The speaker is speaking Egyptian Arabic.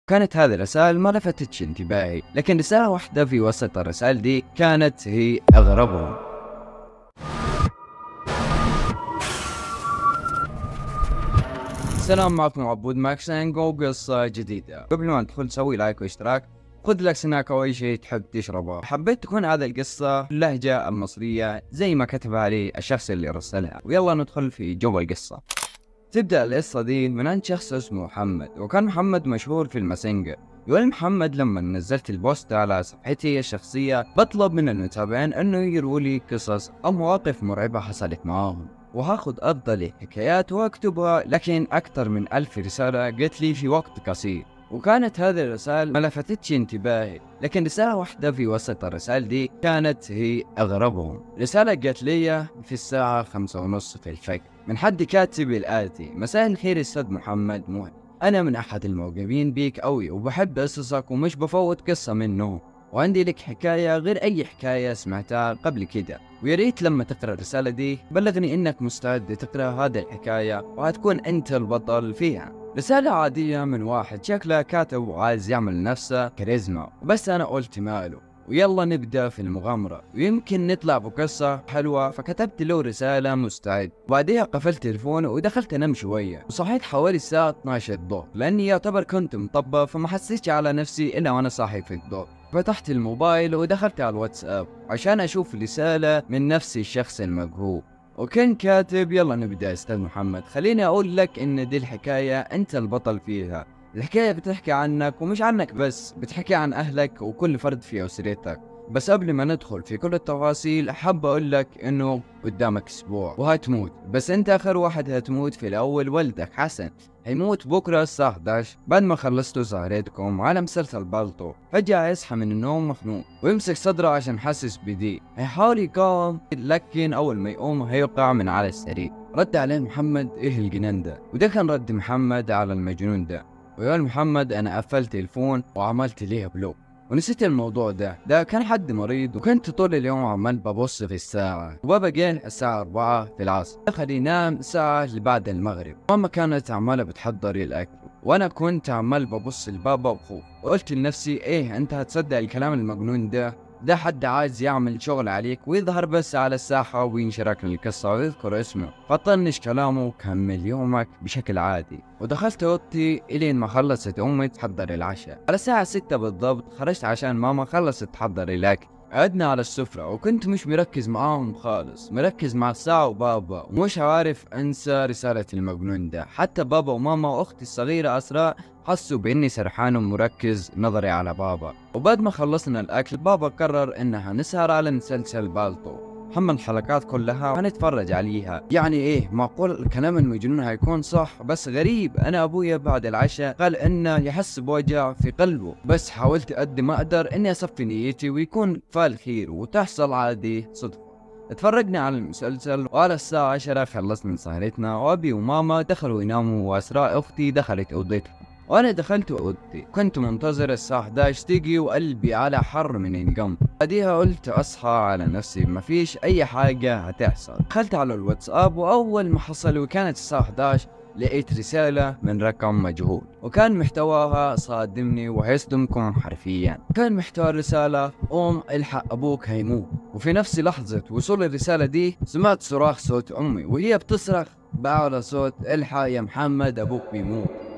كانت هذه الرسائل ما لفتتش انتباهي لكن رسالة واحدة في وسط الرسائل دي كانت هي أغربهم السلام معكم عبود ماكس انجو قصة جديدة قبل ما ندخل سوي لايك واشتراك خذ لك سناك او اي شيء تحب تشربه حبيت تكون هذه القصة باللهجة المصرية زي ما كتبها لي الشخص اللي رسلها ويلا ندخل في جو القصة تبدأ القصة دي من عند شخص اسمه محمد وكان محمد مشهور في الماسنجر يقول محمد لما نزلت البوست على صفحتي الشخصية بطلب من المتابعين انه يروا لي قصص او مواقف مرعبة حصلت معاهم وهاخد افضل الحكايات واكتبها لكن اكثر من الف رسالة قلت لي في وقت قصير وكانت هذه الرسائل ما لفتتش انتباهي لكن رسالة واحدة في وسط الرسائل دي كانت هي أغربهم رسالة جت لي في الساعة خمسة ونص في الفجر من حد كاتب الآتي مساء الخير أستاذ محمد مهدي أنا من أحد المعجبين بيك أوي وبحب قصصك ومش بفوت قصة منه وعندي لك حكاية غير أي حكاية سمعتها قبل كده ويا ريت لما تقرأ الرسالة دي بلغني إنك مستعد تقرأ هذه الحكاية وهتكون أنت البطل فيها رسالة عادية من واحد شكله كاتب وعايز يعمل نفسه كاريزما بس أنا قلت ماله ويلا نبدأ في المغامرة ويمكن نطلع بقصة حلوة فكتبت له رسالة مستعد وبعديها قفلت تليفون ودخلت انام شوية وصحيت حوالي الساعة 12 الظهر لاني يعتبر كنت مطبق فما حسيتش على نفسي الا وانا صاحي في الظهر فتحت الموبايل ودخلت على الواتساب عشان اشوف رسالة من نفس الشخص المجهول وكان كاتب يلا نبدأ استاذ محمد خليني اقول لك ان دي الحكاية انت البطل فيها الحكاية بتحكي عنك ومش عنك بس بتحكي عن أهلك وكل فرد في أسرتك بس قبل ما ندخل في كل التفاصيل حاب أقول لك إنه قدامك أسبوع وهتموت بس أنت آخر واحد هتموت في الأول والدك حسن هيموت بكرة الساعة 11 بعد ما خلصتوا سهرتكم على مسلسل بالطو فجأة يصحى من النوم مخنوق ويمسك صدره عشان حاسس بضيق هيحاول يقاوم لكن أول ما يقوم هيقع من على السرير رد عليه محمد إيه الجنان ده وده كان رد محمد على المجنون ده ويقول محمد انا قفلت تليفون وعملت ليه بلوك ونسيت الموضوع ده ده كان حد مريض وكنت طول اليوم عمال ببص في الساعة وبابا جه الساعة 4 في العصر دخل ينام الساعة اللي بعد المغرب ماما كانت عمالة بتحضر الأكل وأنا كنت عمال ببص لبابا بخوف وقلت لنفسي إيه أنت هتصدق الكلام المجنون ده ده حد عايز يعمل شغل عليك ويظهر بس على الساحة وينشرك القصة ويذكر اسمه فطنش كلامه وكمل يومك بشكل عادي ودخلت اوضتي الين ما خلصت امي تحضر العشاء على الساعة ستة بالضبط خرجت عشان ماما خلصت تحضر الاكل قعدنا على السفرة وكنت مش مركز معاهم خالص مركز مع الساعة وبابا ومش عارف انسى رسالة المجنون ده حتى بابا وماما واختي الصغيرة اسراء حسوا باني سرحان ومركز نظري على بابا وبعد ما خلصنا الاكل بابا قرر انها نسهر على مسلسل بالطو هم الحلقات كلها وهنتفرج عليها يعني ايه معقول الكلام المجنون هيكون صح بس غريب انا ابويا بعد العشاء قال انه يحس بوجع في قلبه بس حاولت قد ما اقدر اني اصفي نيتي ويكون فال خير وتحصل عادي صدفة اتفرجنا على المسلسل وعلى الساعة عشرة خلصنا سهرتنا وأبي وماما دخلوا يناموا وأسراء أختي دخلت أوضتها وانا دخلت اوضتي كنت منتظر الساعة 11 تيجي وقلبي على حر من القم بعديها قلت اصحى على نفسي مفيش اي حاجة هتحصل دخلت على الواتساب واول ما حصل وكانت الساعة 11 لقيت رسالة من رقم مجهول وكان محتواها صادمني وهيصدمكم حرفيا كان محتوى الرسالة قوم الحق ابوك هيموت وفي نفس لحظة وصول الرسالة دي سمعت صراخ صوت امي وهي بتصرخ بأعلى صوت الحق يا محمد ابوك بيموت